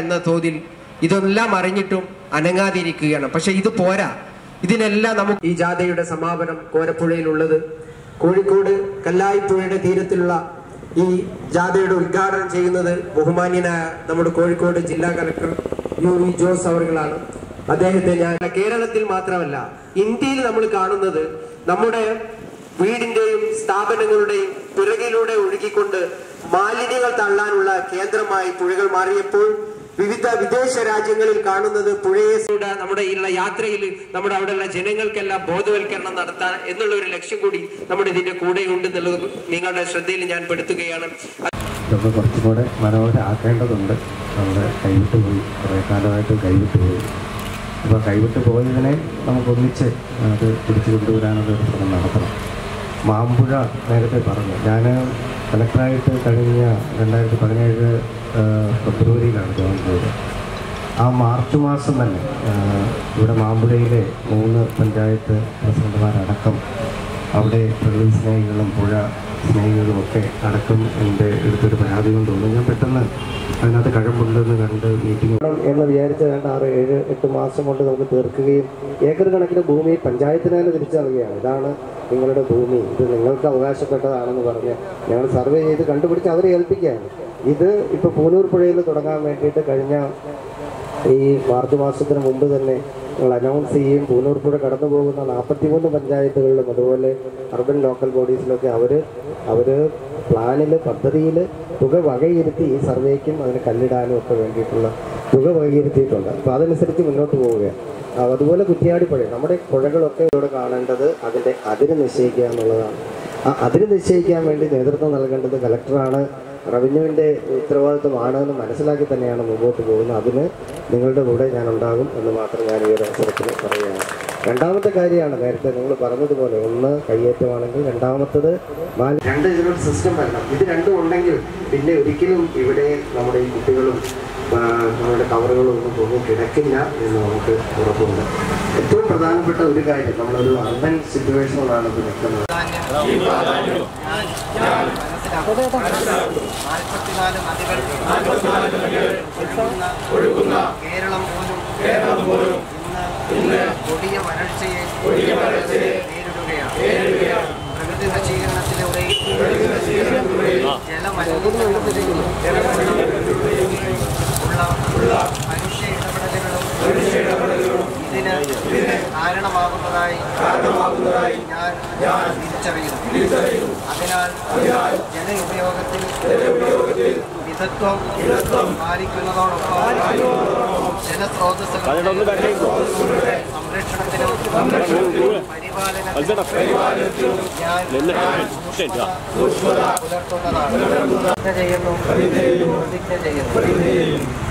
എന്ന തോതിൽ ഇതെല്ലാം അറിഞ്ഞിട്ടും അനങ്ങാതിരിക്കുകയാണ് പക്ഷെ ഇത് പോരാ ഇതിനെല്ലാം നമുക്ക് ഈ ജാഥയുടെ സമാപനം കോരപ്പുഴയിലുള്ളത് കോഴിക്കോട് കല്ലായിപ്പുഴയുടെ തീരത്തിലുള്ള ഈ ജാഥയുടെ ഉദ്ഘാടനം ചെയ്യുന്നത് ബഹുമാന്യനായ നമ്മുടെ കോഴിക്കോട് ജില്ലാ കലക്ടർ യു വി ജോസ് അവർകളാണ് അദ്ദേഹത്തെ ഞാൻ കേരളത്തിൽ മാത്രമല്ല ഇന്ത്യയിൽ നമ്മൾ കാണുന്നത് നമ്മുടെ വീടിന്റെയും സ്ഥാപനങ്ങളുടെയും പിറകിലൂടെ ഒഴുകിക്കൊണ്ട് മാലിന്യങ്ങൾ തള്ളാനുള്ള കേന്ദ്രമായി പുഴകൾ മാറിയപ്പോൾ വിവിധ വിദേശ രാജ്യങ്ങളിൽ കാണുന്നത് പുഴയെ കൂടെ നമ്മുടെ ഈ യാത്രയിൽ നമ്മുടെ അവിടെയുള്ള ജനങ്ങൾക്കെല്ലാം ബോധവൽക്കരണം നടത്താൻ എന്നുള്ള ഒരു ലക്ഷ്യം കൂടി നമ്മുടെ ഇതിന്റെ കൂടെ ഉണ്ടെന്നുള്ളത് നിങ്ങളുടെ ശ്രദ്ധയിൽ ഞാൻ പെടുത്തുകയാണ് ഇതൊക്കെ കുറച്ചും കൂടെ മനോഹരമാക്കേണ്ടതുണ്ട് നമ്മുടെ കൈവിട്ട് പോയി കുറേ കാലമായിട്ട് കൈവിട്ട് പോയി അപ്പോൾ കൈവിട്ട് പോയതിനെ നമുക്കൊന്നിച്ച് അത് തിരിച്ചു കൊണ്ടുവരാനുള്ള ഒരു ശ്രമം നടത്തണം മാമ്പുഴ നേരത്തെ പറഞ്ഞു ഞാൻ കലക്ടറായിട്ട് കഴിഞ്ഞ രണ്ടായിരത്തി പതിനേഴ് ഫെബ്രുവരിയിലാണ് ജോയിൻ ചെയ്തത് ആ മാർച്ച് മാസം തന്നെ ആ, ഇവിടെ മാമ്പുഴയിലെ മൂന്ന് പഞ്ചായത്ത് പ്രസിഡന്റുമാരടക്കം അവിടെ പ്രകൃതി സ്നേഹികളും പുഴ സ്നേഹികളും ഒക്കെ അടക്കം എൻ്റെ അടുത്തൊരു പരാതി കൊണ്ടുവന്നു ഞാൻ പെട്ടെന്ന് അതിനകത്ത് കഴമ്പുണ്ടെന്ന് കണ്ട് മീറ്റിംഗ് എന്ന് വിചാരിച്ച വേണ്ട ആറ് ഏഴ് എട്ട് മാസം കൊണ്ട് നമുക്ക് തീർക്കുകയും ഏക്കർ കണക്കിന് ഭൂമി പഞ്ചായത്തിന് തന്നെ തിരിച്ചു നൽകുകയാണ് ഇതാണ് നിങ്ങളുടെ ഭൂമി ഇത് നിങ്ങൾക്ക് അവകാശപ്പെട്ടതാണെന്ന് പറഞ്ഞ് ഞങ്ങൾ സർവേ ചെയ്ത് കണ്ടുപിടിച്ച് അവരെ ഏൽപ്പിക്കുകയാണ് ഇത് ഇപ്പോൾ പൂനൂർ പുഴയിൽ തുടങ്ങാൻ വേണ്ടിയിട്ട് കഴിഞ്ഞ ഈ മാർച്ച് മാസത്തിന് മുമ്പ് തന്നെ ഞങ്ങൾ അനൗൺസ് ചെയ്യും പൂനൂർ പുഴ കടന്നു പോകുന്ന നാൽപ്പത്തിമൂന്ന് പഞ്ചായത്തുകളിലും അതുപോലെ അർബൻ ലോക്കൽ ബോഡീസിലൊക്കെ അവർ അവർ പ്ലാനിൽ പദ്ധതിയിൽ തുക വകയിരുത്തി ഈ സർവേക്കും അതിന് കല്ലിടാനും ഒക്കെ വേണ്ടിയിട്ടുള്ള തുക വകയിരുത്തിയിട്ടുണ്ട് അപ്പോൾ അതനുസരിച്ച് മുന്നോട്ട് പോവുകയാണ് ആ, അതുപോലെ കുറ്റിയാടി പുഴ നമ്മുടെ പുഴകളൊക്കെ ഇവിടെ കാണേണ്ടത് അതിൻ്റെ അതിര് നിശ്ചയിക്കുക എന്നുള്ളതാണ് ആ അതിര് നിശ്ചയിക്കാൻ വേണ്ടി നേതൃത്വം നൽകേണ്ടത് കലക്ടറാണ് റവന്യൂവിൻ്റെ ഉത്തരവാദിത്വമാണ് എന്ന് മനസ്സിലാക്കി തന്നെയാണ് മുമ്പോട്ട് പോകുന്നത് അതിന് നിങ്ങളുടെ കൂടെ ഞാൻ ഉണ്ടാകും എന്ന് മാത്രം ഞാൻ ഈ ഒരു അവസരത്തിൽ പറയുകയാണ് രണ്ടാമത്തെ കാര്യമാണ് നേരത്തെ നിങ്ങൾ പറഞ്ഞതുപോലെ ഒന്ന് കയ്യേറ്റമാണെങ്കിൽ രണ്ടാമത്തത് മാലി- രണ്ട് ഇതിനൊരു സിസ്റ്റം വരണം ഇത് രണ്ടും ഉണ്ടെങ്കിൽ പിന്നെ ഒരിക്കലും ഇവിടെ നമ്മുടെ ഈ കുട്ടികളും ആ, നമ്മുടെ കവറുകളും ഒന്നും പൊങ്ങി കിടക്കില്ല എന്ന് നമുക്ക് ഉറപ്പുണ്ട് ഏറ്റവും പ്രധാനപ്പെട്ട ഒരു കാര്യം നമ്മളൊരു അർബൻ സിറ്റുവേഷനിലാണ് ഇത് നിൽക്കുന്നത് നാൽപ്പത്തിനാല് നദികൾ ഒഴുകുന്ന കേരളം പോലും കേരളം പോലും ഇന്ന് കൊടിയ വരൾച്ചയെ നേരിടുകയാണ് പ്രകൃതി നശീകരണത്തിലൂടെ ജലമലിനീകരണത്തിലൂടെ ഉള്ള മനുഷ്യ ഇടപെടലുകളും ഇതിന് കാരണമാകുന്നതായി കാരണമാകുന്നതായി ഞാൻ ഞാൻ തിരിച്ചറിയുന്നു അതിനാൽ ജലഉപയോഗത്തിൽ മിതത്വം മിതത്വം പാലിക്കുന്നതോടൊപ്പം ജലസ്രോതസ്സുകളുടെ സംരക്ഷണത്തിനും പരിപാലനത്തിനും ഞാൻ സൂക്ഷ്മത പുലർത്തുന്നതാണ് പ്രതിജ്ഞ ചെയ്യുന്നു പ്രതിജ്ഞ ചെയ്യുന്നു